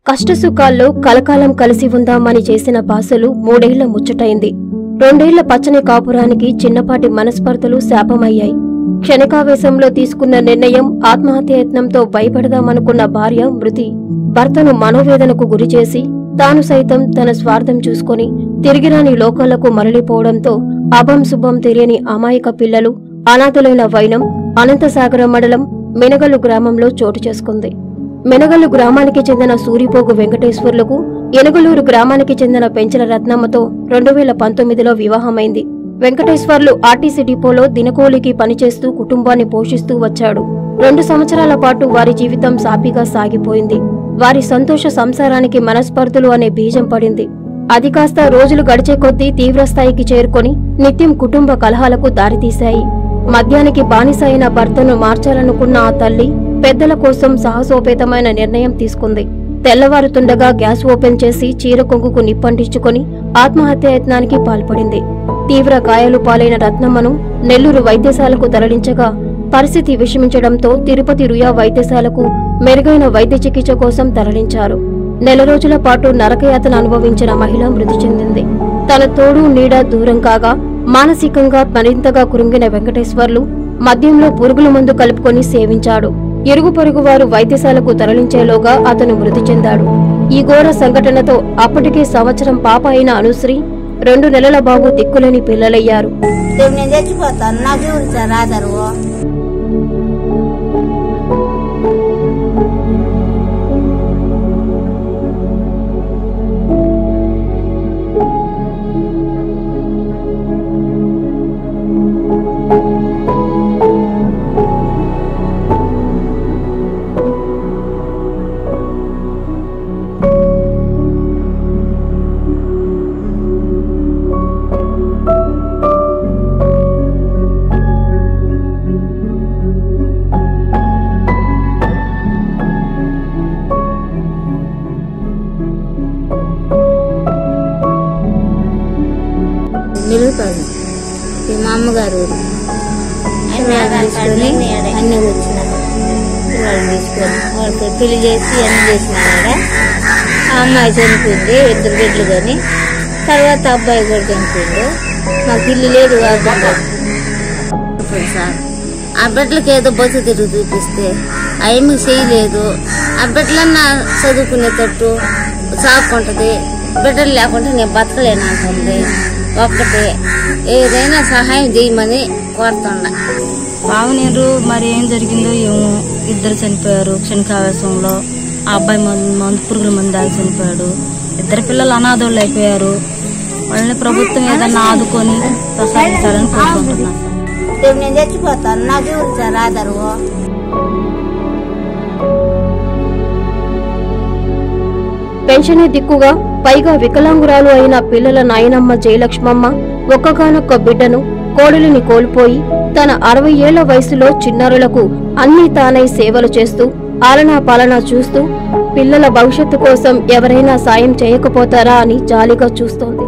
కష్టసుఖాల్లో కలకాలం కలిసి ఉందామని చేసిన బాసలు మూడేళ్ల ముచ్చటైంది రెండేళ్ల పచ్చని కాపురానికి చిన్నపాటి మనస్పర్ధలు శాపమయ్యాయి క్షణికావేశంలో తీసుకున్న నిర్ణయం ఆత్మహత్యయత్నంతో భయపడదామనుకున్న భార్య మృతి భర్తను మనోవేదనకు గురిచేసి తాను సైతం తన స్వార్థం చూసుకొని తిరిగిరాని లోకాలకు మరలిపోవడంతో అభం శుభం తెలియని అమాయక పిల్లలు అనాథలైన వైనం అనంతసాగర మండలం మినగల్లు గ్రామంలో చోటు చేసుకుంది మెనగల్లు గ్రామానికి చెందిన సూరిపోగు వెంకటేశ్వర్లకు ఎనుగలూరు గ్రామానికి చెందిన పెంచల రత్నమ్మతో రెండు వేల పంతొమ్మిదిలో వివాహమైంది వెంకటేశ్వర్లు ఆర్టీసీ డిపోలో దినకూలికి పనిచేస్తూ కుటుంబాన్ని పోషిస్తూ వచ్చాడు రెండు సంవత్సరాల పాటు వారి జీవితం సాఫీగా సాగిపోయింది వారి సంతోష సంసారానికి మనస్పర్ధలు అనే బీజం పడింది అది కాస్త రోజులు గడిచే కొద్దీ తీవ్రస్థాయికి చేరుకొని నిత్యం కుటుంబ కలహాలకు దారితీశాయి మద్యానికి బానిస అయిన భర్తను మార్చాలనుకున్న ఆ తల్లి పెద్దల కోసం సాహసోపేతమైన నిర్ణయం తీసుకుంది తెల్లవారుతుండగా గ్యాస్ ఓపెన్ చేసి చీర కొంగుకు నిప్పంటించుకొని ఆత్మహత్యాయత్నానికి పాల్పడింది తీవ్ర గాయాలు పాలైన రత్నమ్మను నెల్లూరు వైద్యశాలకు తరలించగా పరిస్థితి విషమించడంతో తిరుపతి రుయా వైద్యశాలకు మెరుగైన వైద్య చికిత్స కోసం తరలించారు నెల రోజుల పాటు నరకయాతన అనుభవించిన మహిళ మృతి చెందింది తన తోడు నీడ దూరం కాగా మానసికంగా మరింతగా కురింగిన వెంకటేశ్వర్లు మద్యంలో పురుగుల మందు కలుపుకొని సేవించాడు ఇరుగు పొరుగు వారు వైద్యశాలకు తరలించేలోగా అతను మృతి చెందాడు ఈ ఘోర సంఘటనతో అప్పటికే సంవత్సరం పాప అయిన అనుశ్రీ రెండు నెలల బాబు దిక్కులేని పిల్లలయ్యారు రేపు నేను చచ్చిపోతాను నాకు సార్ ఆధారు నిలుగుతాడు ఈ మా అమ్మగారు ఊరు పిల్లల్ని తీసుకొని అన్ని వచ్చిన పిల్లల్ని తీసుకొని వాళ్ళకి పెళ్లి చేసి అన్ని చేసిన ఆడ ఆ అమ్మాయి చనిపోయింది ఇద్దరు బిడ్డలు కానీ తర్వాత అబ్బాయి కూడా చనిపోయిండు మాకు ఇల్లు లేదు కాబట్టి సార్ ఆ బిడ్డలకి ఏదో బస్సు తిరుగు చూపిస్తే ఆ ఏమి చేయలేదు ఆ బిడ్డలన్నా చదువుకునేటట్టు సాగుకుంటది బిడ్డలు లేకుంటే నేను బతకలేను అంటుంది ఒక్కటే ఏదైనా సహాయం చేయమని కోరుతున్నా పావనీరు మరి ఏం జరిగిందో ఏమో ఇద్దరు చనిపోయారు క్షణికావేశంలో ఆ అబ్బాయి మందు మందు పురుగుల మందు దాగి చనిపోయాడు ఇద్దరు పిల్లలు అనాథోళ్ళు అయిపోయారు వాళ్ళని ప్రభుత్వం ఏదన్నా ఆదుకొని ప్రసాదించాలని కోరుకుంటున్నాను సార్ రేపు నేను చచ్చిపోతాను నాకు ఎవరు సార్ ఆధారు పెన్షనే దిక్కుగా పైగా వికలాంగురాలు అయిన పిల్లల నాయనమ్మ జయలక్ష్మమ్మ ఒక్కగానొక్క బిడ్డను కోడలిని కోల్పోయి తన అరవై ఏళ్ల వయసులో చిన్నారులకు అన్నీ తానై సేవలు చేస్తూ ఆలనా పాలనా చూస్తూ పిల్లల భవిష్యత్తు కోసం ఎవరైనా సాయం చేయకపోతారా అని జాలిగా చూస్తోంది